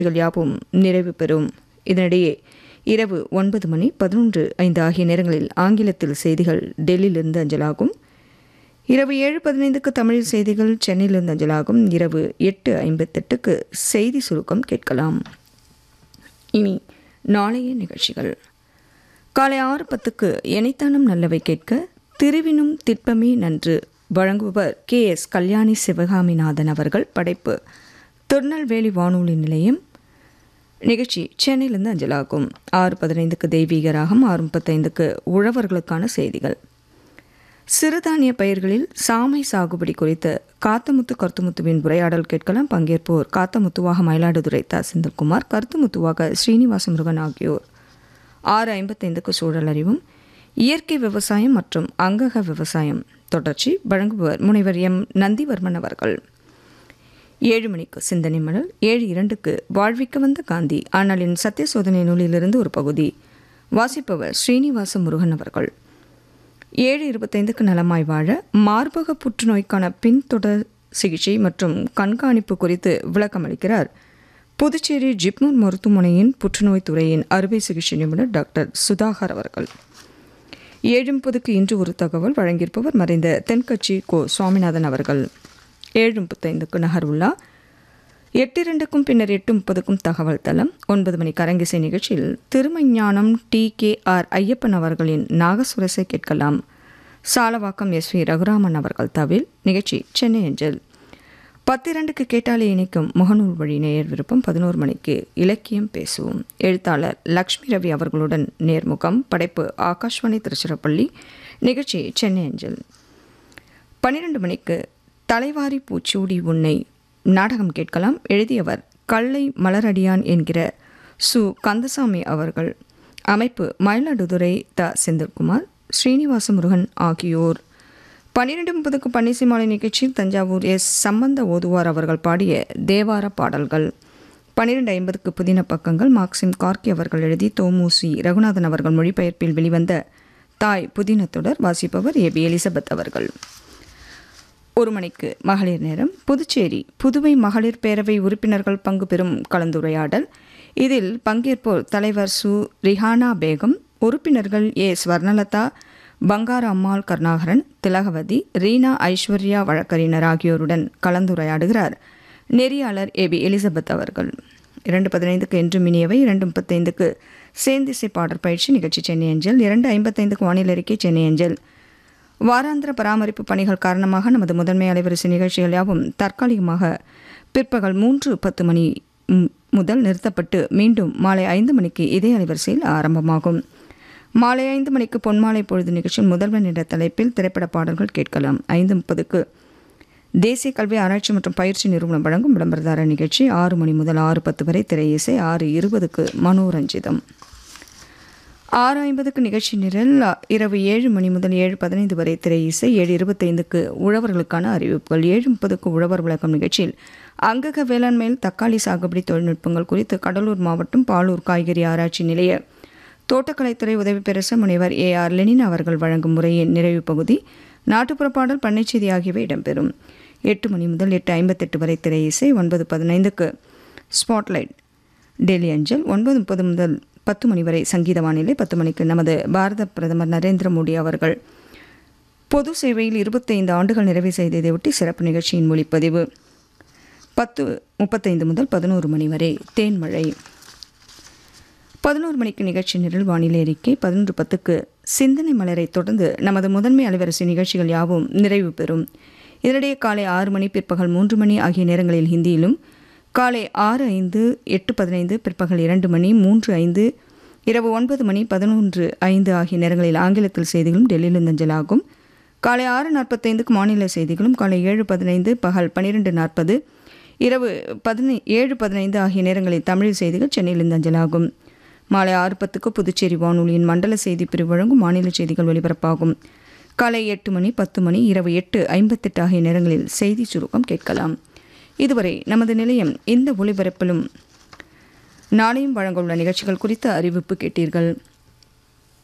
நிகழ்ச்சிகள் யாவும் நிறைவு பெறும் இதனிடையே இரவு ஒன்பது மணி பதினொன்று ஐந்து ஆகிய நேரங்களில் ஆங்கிலத்தில் செய்திகள் டெல்லியிலிருந்து அஞ்சலாகும் இரவு ஏழு பதினைந்துக்கு தமிழில் செய்திகள் சென்னையிலிருந்து அஞ்சலாகும் இரவு எட்டு ஐம்பத்தெட்டுக்கு செய்தி சுருக்கம் கேட்கலாம் இனி நாளைய நிகழ்ச்சிகள் காலை ஆறு பத்துக்கு எனைத்தானும் நல்லவை கேட்க திருவினும் திட்பமே நன்று வழங்குபவர் கே எஸ் கல்யாணி சிவகாமிநாதன் அவர்கள் படைப்பு திருநெல்வேலி வானொலி நிலையம் நிகழ்ச்சி சென்னையிலிருந்து அஞ்சலாகும் ஆறு பதினைந்துக்கு தெய்வீக ராகம் ஆறு முப்பத்தைந்துக்கு உழவர்களுக்கான செய்திகள் சிறுதானிய பயிர்களில் சாமை சாகுபடி குறித்து காத்தமுத்து கருத்துமுத்துவின் உரையாடல் கேட்கலாம் பங்கேற்போர் காத்தமுத்துவாக மயிலாடுதுறை த செந்தில்குமார் கருத்துமுத்துவாக ஸ்ரீனிவாச முருகன் ஆகியோர் ஆறு ஐம்பத்தைந்துக்கு சூழல் அறிவும் இயற்கை விவசாயம் மற்றும் அங்கக விவசாயம் தொடர்ச்சி வழங்குபவர் முனைவர் எம் நந்திவர்மன் அவர்கள் ஏழு மணிக்கு சிந்தனை மடல் ஏழு இரண்டுக்கு வாழ்விக்க வந்த காந்தி ஆனாலின் சத்திய சோதனை நூலிலிருந்து ஒரு பகுதி வாசிப்பவர் ஸ்ரீனிவாச முருகன் அவர்கள் ஏழு இருபத்தைந்துக்கு நலமாய் வாழ மார்பக புற்றுநோய்க்கான பின்தொடர் சிகிச்சை மற்றும் கண்காணிப்பு குறித்து விளக்கமளிக்கிறார் புதுச்சேரி ஜிப்மர் மருத்துவமனையின் புற்றுநோய் துறையின் அறுவை சிகிச்சை நிபுணர் டாக்டர் சுதாகர் அவர்கள் ஏழு முப்பதுக்கு இன்று ஒரு தகவல் வழங்கியிருப்பவர் மறைந்த தென்கட்சி கோ சுவாமிநாதன் அவர்கள் ஏழு முப்பத்தைந்துக்கு நகர்வுல்லா எட்டு இரண்டுக்கும் பின்னர் எட்டு முப்பதுக்கும் தகவல் தளம் ஒன்பது மணி கரங்கிசை நிகழ்ச்சியில் திருமஞானம் டி கே ஆர் ஐயப்பன் அவர்களின் நாகசுரசை கேட்கலாம் சாலவாக்கம் எஸ் வி ரகுராமன் அவர்கள் தவில் நிகழ்ச்சி சென்னை அஞ்சல் பத்திரண்டுக்கு கேட்டாலே இணைக்கும் முகநூல் வழி நேயர் விருப்பம் பதினோரு மணிக்கு இலக்கியம் பேசுவோம் எழுத்தாளர் லக்ஷ்மி ரவி அவர்களுடன் நேர்முகம் படைப்பு ஆகாஷ்வாணி திருச்சிராப்பள்ளி நிகழ்ச்சி சென்னை அஞ்சல் பன்னிரண்டு மணிக்கு தலைவாரி பூச்சூடி உன்னை நாடகம் கேட்கலாம் எழுதியவர் கல்லை மலரடியான் என்கிற சு கந்தசாமி அவர்கள் அமைப்பு மயிலாடுதுறை த செந்தில்குமார் ஸ்ரீனிவாச முருகன் ஆகியோர் பன்னிரெண்டு முப்பதுக்கு பன்னிசை மாலை நிகழ்ச்சியில் தஞ்சாவூர் எஸ் சம்பந்த ஓதுவார் அவர்கள் பாடிய தேவார பாடல்கள் பன்னிரெண்டு ஐம்பதுக்கு புதின பக்கங்கள் மார்க்சிம் கார்கி அவர்கள் எழுதி தோமூசி ரகுநாதன் அவர்கள் மொழிபெயர்ப்பில் வெளிவந்த தாய் புதின தொடர் வாசிப்பவர் ஏ பி எலிசபெத் அவர்கள் ஒரு மணிக்கு மகளிர் நேரம் புதுச்சேரி புதுவை மகளிர் பேரவை உறுப்பினர்கள் பங்கு பெறும் கலந்துரையாடல் இதில் பங்கேற்போர் தலைவர் சு ரிஹானா பேகம் உறுப்பினர்கள் ஏ ஸ்வர்ணலதா பங்கார அம்மாள் கருணாகரன் திலகவதி ரீனா ஐஸ்வர்யா வழக்கறிஞர் ஆகியோருடன் கலந்துரையாடுகிறார் நெறியாளர் ஏ பி எலிசபெத் அவர்கள் இரண்டு பதினைந்துக்கு என்று மினியவை இரண்டு முப்பத்தைந்துக்கு சேந்திசை பாடற் பயிற்சி நிகழ்ச்சி சென்னை அஞ்சல் இரண்டு ஐம்பத்தைந்துக்கு வானிலை அறிக்கை சென்னை அஞ்சல் வாராந்திர பராமரிப்பு பணிகள் காரணமாக நமது முதன்மை அலைவரிசை நிகழ்ச்சிகள் யாவும் தற்காலிகமாக பிற்பகல் மூன்று பத்து மணி முதல் நிறுத்தப்பட்டு மீண்டும் மாலை ஐந்து மணிக்கு இதே அலைவரிசையில் ஆரம்பமாகும் மாலை ஐந்து மணிக்கு பொன்மாலை பொழுது நிகழ்ச்சியில் முதல்வன் என்ற தலைப்பில் திரைப்பட பாடல்கள் கேட்கலாம் ஐந்து முப்பதுக்கு தேசிய கல்வி ஆராய்ச்சி மற்றும் பயிற்சி நிறுவனம் வழங்கும் விளம்பரதார நிகழ்ச்சி ஆறு மணி முதல் ஆறு பத்து வரை திரை இசை ஆறு இருபதுக்கு மனோரஞ்சிதம் ஆறு ஐம்பதுக்கு நிகழ்ச்சி நிரல் இரவு ஏழு மணி முதல் ஏழு பதினைந்து வரை திரை இசை ஏழு இருபத்தைந்துக்கு உழவர்களுக்கான அறிவிப்புகள் ஏழு முப்பதுக்கு உழவர் விளக்கம் நிகழ்ச்சியில் அங்கக வேளாண்மையில் தக்காளி சாகுபடி தொழில்நுட்பங்கள் குறித்து கடலூர் மாவட்டம் பாலூர் காய்கறி ஆராய்ச்சி நிலைய தோட்டக்கலைத்துறை உதவி பெருச முனைவர் ஏ ஆர் லெனின் அவர்கள் வழங்கும் முறையின் நிறைவு பகுதி நாட்டுப்புற பாடல் பண்ணைச்செய்தி ஆகியவை இடம்பெறும் எட்டு மணி முதல் எட்டு ஐம்பத்தெட்டு வரை திரை இசை ஒன்பது பதினைந்துக்கு ஸ்பாட்லைட் டெல்லி அஞ்சல் ஒன்பது முப்பது முதல் பத்து மணி வரை சங்கீத வானிலை பத்து மணிக்கு நமது பாரத பிரதமர் நரேந்திர மோடி அவர்கள் பொது சேவையில் இருபத்தைந்து ஆண்டுகள் நிறைவு செய்ததையொட்டி சிறப்பு நிகழ்ச்சியின் மொழிப்பதிவு பத்து முப்பத்தைந்து முதல் பதினோரு மணி வரை தேன்மழை பதினோரு மணிக்கு நிகழ்ச்சி நிரல் வானிலை அறிக்கை பதினொன்று பத்துக்கு சிந்தனை மலரை தொடர்ந்து நமது முதன்மை அலைவரிசை நிகழ்ச்சிகள் யாவும் நிறைவு பெறும் இதனிடையே காலை ஆறு மணி பிற்பகல் மூன்று மணி ஆகிய நேரங்களில் ஹிந்தியிலும் காலை ஆறு ஐந்து எட்டு பதினைந்து பிற்பகல் இரண்டு மணி மூன்று ஐந்து இரவு ஒன்பது மணி பதினொன்று ஐந்து ஆகிய நேரங்களில் ஆங்கிலத்தில் செய்திகளும் டெல்லியிலிருந்து அஞ்சலாகும் காலை ஆறு நாற்பத்தைந்துக்கு மாநில செய்திகளும் காலை ஏழு பதினைந்து பகல் பன்னிரெண்டு நாற்பது இரவு பதினை ஏழு பதினைந்து ஆகிய நேரங்களில் தமிழ் செய்திகள் சென்னையிலிருந்து அஞ்சலாகும் மாலை ஆறு பத்துக்கு புதுச்சேரி வானொலியின் மண்டல செய்தி பிரிவு வழங்கும் மாநில செய்திகள் ஒலிபரப்பாகும் காலை எட்டு மணி பத்து மணி இரவு எட்டு ஐம்பத்தெட்டு ஆகிய நேரங்களில் செய்தி சுருக்கம் கேட்கலாம் இதுவரை நமது நிலையம் இந்த ஒளிபரப்பிலும் நாளையும் வழங்க உள்ள நிகழ்ச்சிகள் குறித்த அறிவிப்பு கேட்டீர்கள்